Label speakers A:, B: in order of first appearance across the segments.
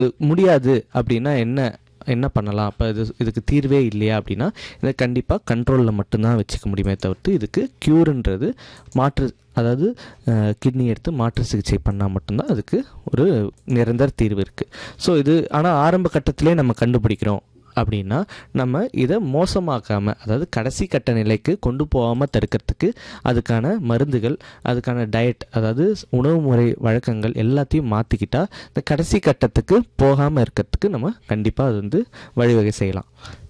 A: இது முடியாது அப்படின்னா என்ன என்ன பண்ணலாம் அப்போ இது இதுக்கு தீர்வே இல்லையா அப்படின்னா இதை கண்டிப்பாக கண்ட்ரோலில் மட்டும்தான் வச்சுக்க முடியுமே தவிர்த்து இதுக்கு க்யூருன்றது மாற்று அதாவது கிட்னி எடுத்து மாற்று சிகிச்சை பண்ணால் மட்டும்தான் அதுக்கு ஒரு நிரந்தர தீர்வு இருக்குது ஸோ இது ஆனால் ஆரம்ப கட்டத்திலே நம்ம கண்டுபிடிக்கிறோம் அப்படின்னா நம்ம இதை மோசமாக்காமல் அதாவது கடைசி கட்ட நிலைக்கு கொண்டு போகாமல் தடுக்கிறதுக்கு அதுக்கான மருந்துகள் அதுக்கான டயட் அதாவது உணவு முறை வழக்கங்கள் எல்லாத்தையும் மாற்றிக்கிட்டா இந்த கடைசி கட்டத்துக்கு போகாமல் இருக்கிறதுக்கு நம்ம கண்டிப்பாக அது வந்து வழிவகை செய்யலாம்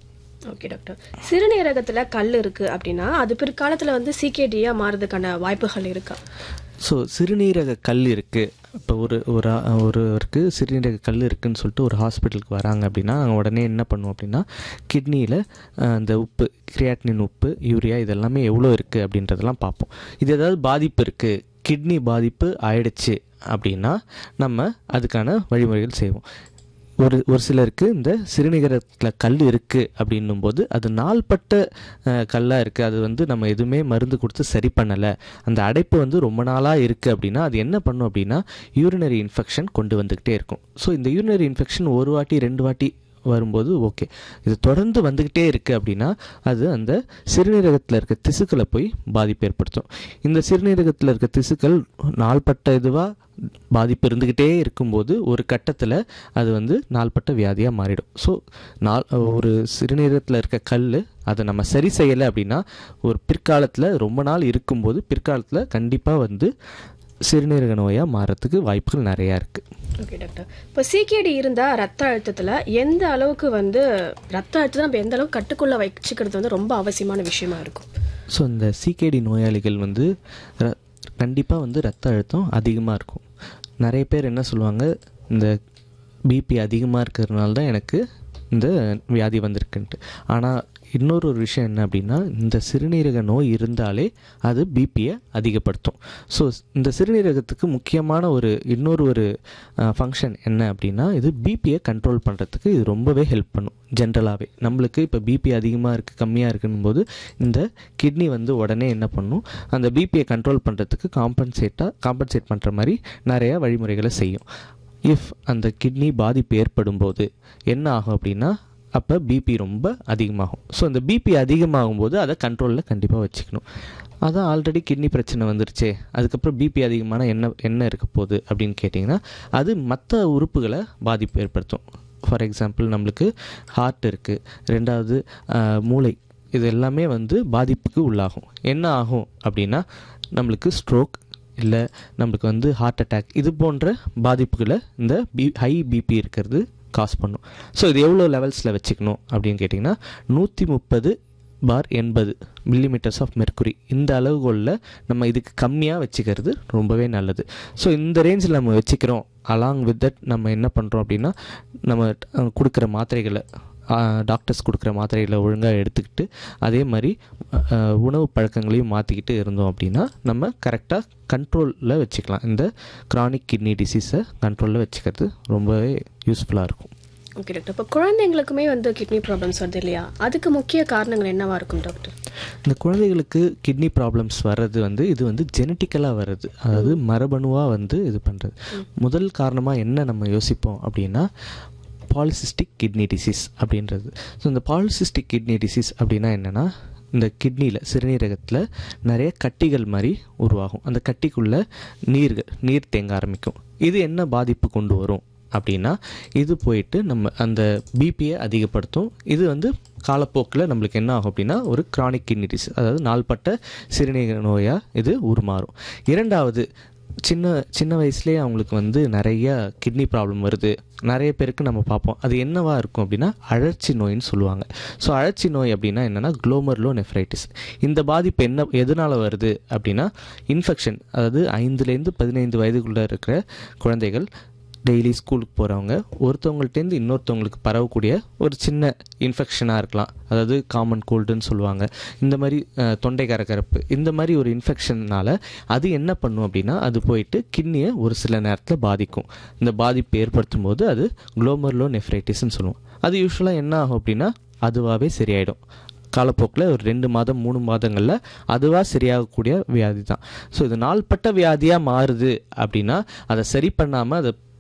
B: ஓகே டாக்டர் சிறுநீரகத்துல கல் இருக்கு அப்படின்னா அது பிற்காலத்துல வந்து சிகேடியா மாறதுக்கான வாய்ப்புகள் இருக்கா
A: ஸோ சிறுநீரக கல் இருக்குது இப்போ ஒரு ஒரு ஆ- ஒருவருக்கு சிறுநீரக கல் இருக்குன்னு சொல்லிட்டு ஒரு ஹாஸ்பிட்டலுக்கு வராங்க அப்படின்னா நாங்கள் உடனே என்ன பண்ணுவோம் அப்படின்னா கிட்னியில் அந்த உப்பு கிரியாட்டினின் உப்பு யூரியா இதெல்லாமே எவ்வளோ இருக்குது அப்படின்றதெல்லாம் பார்ப்போம் இது ஏதாவது பாதிப்பு இருக்குது கிட்னி பாதிப்பு ஆயிடுச்சு அப்படின்னா நம்ம அதுக்கான வழிமுறைகள் செய்வோம் ஒரு ஒரு சிலருக்கு இந்த சிறுநீரகத்தில் கல் இருக்குது அப்படின்னும் போது அது நாள்பட்ட கல்லாக இருக்குது அது வந்து நம்ம எதுவுமே மருந்து கொடுத்து சரி பண்ணலை அந்த அடைப்பு வந்து ரொம்ப நாளாக இருக்குது அப்படின்னா அது என்ன பண்ணும் அப்படின்னா யூரினரி இன்ஃபெக்ஷன் கொண்டு வந்துக்கிட்டே இருக்கும் ஸோ இந்த யூரினரி இன்ஃபெக்ஷன் ஒரு வாட்டி ரெண்டு வாட்டி வரும்போது ஓகே இது தொடர்ந்து வந்துக்கிட்டே இருக்குது அப்படின்னா அது அந்த சிறுநீரகத்தில் இருக்க திசுக்களை போய் பாதிப்பு ஏற்படுத்தும் இந்த சிறுநீரகத்தில் இருக்க திசுக்கள் நாள்பட்ட இதுவாக பாதிப்பு இருந்துக்கிட்டே இருக்கும்போது ஒரு கட்டத்தில் அது வந்து நாள்பட்ட வியாதியாக மாறிடும் ஸோ நாள் ஒரு சிறுநீரகத்தில் இருக்க கல் அதை நம்ம சரி செய்யலை அப்படின்னா ஒரு பிற்காலத்தில் ரொம்ப நாள் இருக்கும்போது பிற்காலத்தில் கண்டிப்பாக வந்து சிறுநீரக நோயாக மாறத்துக்கு வாய்ப்புகள் நிறையா இருக்குது
B: ஓகே டாக்டர் இப்போ சிகேடி இருந்தா ரத்த அழுத்தத்துல எந்த அளவுக்கு வந்து ரத்த அழுத்தத்தை நம்ம எந்த அளவுக்கு கட்டுக்குள்ள வச்சுக்கிறது வந்து ரொம்ப அவசியமான விஷயமா இருக்கும்
A: ஸோ இந்த சிகேடி நோயாளிகள் வந்து ர கண்டிப்பாக வந்து ரத்த அழுத்தம் அதிகமாக இருக்கும் நிறைய பேர் என்ன சொல்லுவாங்க இந்த பிபி அதிகமாக இருக்கிறதுனால தான் எனக்கு இந்த வியாதி வந்திருக்குன்ட்டு ஆனால் இன்னொரு ஒரு விஷயம் என்ன அப்படின்னா இந்த சிறுநீரக நோய் இருந்தாலே அது பிபியை அதிகப்படுத்தும் ஸோ இந்த சிறுநீரகத்துக்கு முக்கியமான ஒரு இன்னொரு ஒரு ஃபங்க்ஷன் என்ன அப்படின்னா இது பிபியை கண்ட்ரோல் பண்ணுறதுக்கு இது ரொம்பவே ஹெல்ப் பண்ணும் ஜென்ரலாகவே நம்மளுக்கு இப்போ பிபி அதிகமாக இருக்குது கம்மியாக இருக்குன்னும் போது இந்த கிட்னி வந்து உடனே என்ன பண்ணும் அந்த பிபியை கண்ட்ரோல் பண்ணுறதுக்கு காம்பன்சேட்டாக காம்பன்சேட் பண்ணுற மாதிரி நிறையா வழிமுறைகளை செய்யும் இஃப் அந்த கிட்னி பாதிப்பு ஏற்படும் போது என்ன ஆகும் அப்படின்னா அப்போ பிபி ரொம்ப அதிகமாகும் ஸோ அந்த பிபி அதிகமாகும் போது அதை கண்ட்ரோலில் கண்டிப்பாக வச்சுக்கணும் அதான் ஆல்ரெடி கிட்னி பிரச்சனை வந்துருச்சே அதுக்கப்புறம் பிபி அதிகமான என்ன என்ன இருக்க போகுது அப்படின்னு கேட்டிங்கன்னா அது மற்ற உறுப்புகளை பாதிப்பு ஏற்படுத்தும் ஃபார் எக்ஸாம்பிள் நம்மளுக்கு ஹார்ட் இருக்குது ரெண்டாவது ஆஹ், மூளை இது எல்லாமே வந்து பாதிப்புக்கு உள்ளாகும் என்ன ஆகும் அப்படின்னா நம்மளுக்கு ஸ்ட்ரோக் இல்லை நம்மளுக்கு வந்து ஹார்ட் அட்டாக் இது போன்ற பாதிப்புகளை இந்த பி ஹை பிபி இருக்கிறது காஸ் பண்ணும் ஸோ இது எவ்வளோ லெவல்ஸில் வச்சுக்கணும் அப்படின்னு கேட்டிங்கன்னா நூற்றி முப்பது பார் எண்பது மில்லிமீட்டர்ஸ் ஆஃப் மெர்க்குரி இந்த அளவுகோலில் நம்ம இதுக்கு கம்மியாக வச்சுக்கிறது ரொம்பவே நல்லது ஸோ இந்த ரேஞ்சில் நம்ம வச்சுக்கிறோம் அலாங் வித் தட் நம்ம என்ன பண்ணுறோம் அப்படின்னா நம்ம அஹ், கொடுக்குற மாத்திரைகளை டாக்டர்ஸ் கொடுக்குற மாத்திரைகளை ஒழுங்காக எடுத்துக்கிட்டு அதே மாதிரி அஹ், உணவு பழக்கங்களையும் மாற்றிக்கிட்டு இருந்தோம் அப்படின்னா நம்ம கரெக்டாக கண்ட்ரோலில் வச்சுக்கலாம் இந்த chronic கிட்னி டிசீஸை கண்ட்ரோலில் வச்சுக்கிறது ரொம்பவே யூஸ்ஃபுல்லாக இருக்கும்
B: ஓகே டாக்டர் இப்போ குழந்தைங்களுக்குமே வந்து கிட்னி ப்ராப்ளம்ஸ் வருது இல்லையா அதுக்கு முக்கிய காரணங்கள் என்னவா இருக்கும் டாக்டர்
A: இந்த குழந்தைகளுக்கு கிட்னி ப்ராப்ளம்ஸ் வர்றது வந்து இது வந்து ஜெனட்டிக்கலாக வர்றது அதாவது மரபணுவாக வந்து இது பண்ணுறது முதல் காரணமாக என்ன நம்ம யோசிப்போம் அப்படின்னா பாலிசிஸ்டிக் கிட்னி டிசீஸ் அப்படின்றது ஸோ இந்த பாலிசிஸ்டிக் கிட்னி டிசீஸ் அப்படின்னா என்னென்னா இந்த கிட்னியில் சிறுநீரகத்தில் நிறைய கட்டிகள் மாதிரி உருவாகும் அந்த கட்டிக்குள்ளே நீர்கள் நீர் தேங்க ஆரம்பிக்கும் இது என்ன பாதிப்பு கொண்டு வரும் அப்படின்னா இது போயிட்டு நம்ம அந்த பிபியை அதிகப்படுத்தும் இது வந்து காலப்போக்கில் நம்மளுக்கு என்ன ஆகும் அப்படின்னா ஒரு chronic kidney disease அதாவது நாள்பட்ட சிறுநீரக நோயாக இது உருமாறும் இரண்டாவது சின்ன சின்ன வயசுலேயே அவங்களுக்கு வந்து நிறைய கிட்னி ப்ராப்ளம் வருது நிறைய பேருக்கு நம்ம பார்ப்போம் அது என்னவா இருக்கும் அப்படின்னா அழற்சி நோயின்னு சொல்லுவாங்க ஸோ அழற்சி நோய் அப்படின்னா என்னென்னா குளோமர்லோ நெஃப்ரைட்டிஸ் இந்த பாதிப்பு என்ன எதனால் வருது அப்படின்னா இன்ஃபெக்ஷன் அதாவது ஐந்துலேருந்து பதினைந்து வயதுக்குள்ளே இருக்கிற குழந்தைகள் டெய்லி ஸ்கூலுக்கு போகிறவங்க ஒருத்தவங்கள்ட்டேருந்து இன்னொருத்தவங்களுக்கு பரவக்கூடிய ஒரு சின்ன இன்ஃபெக்ஷனாக இருக்கலாம் அதாவது காமன் கோல்டுன்னு சொல்லுவாங்க இந்த மாதிரி அஹ், தொண்டை கரகரப்பு இந்த மாதிரி ஒரு இன்ஃபெக்ஷன்னால அது என்ன பண்ணும் அப்படின்னா அது போயிட்டு கிட்னியை ஒரு சில நேரத்தில் பாதிக்கும் இந்த பாதிப்பு ஏற்படுத்தும் போது அது குளோமர்லோ நெஃப்ரைட்டிஸ்ன்னு சொல்லுவோம் அது யூஸ்வலாக என்ன ஆகும் அப்படின்னா அதுவாகவே சரியாயிடும் காலப்போக்கில் ஒரு ரெண்டு மாதம் மூணு மாதங்களில் அதுவாக சரியாகக்கூடிய வியாதி தான் ஸோ இது நாள்பட்ட வியாதியாக மாறுது அப்படின்னா அதை சரி பண்ணாமல் அதை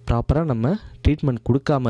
A: ப்ராப்பராக நம்ம ட்ரீட்மெண்ட் கொடுக்காம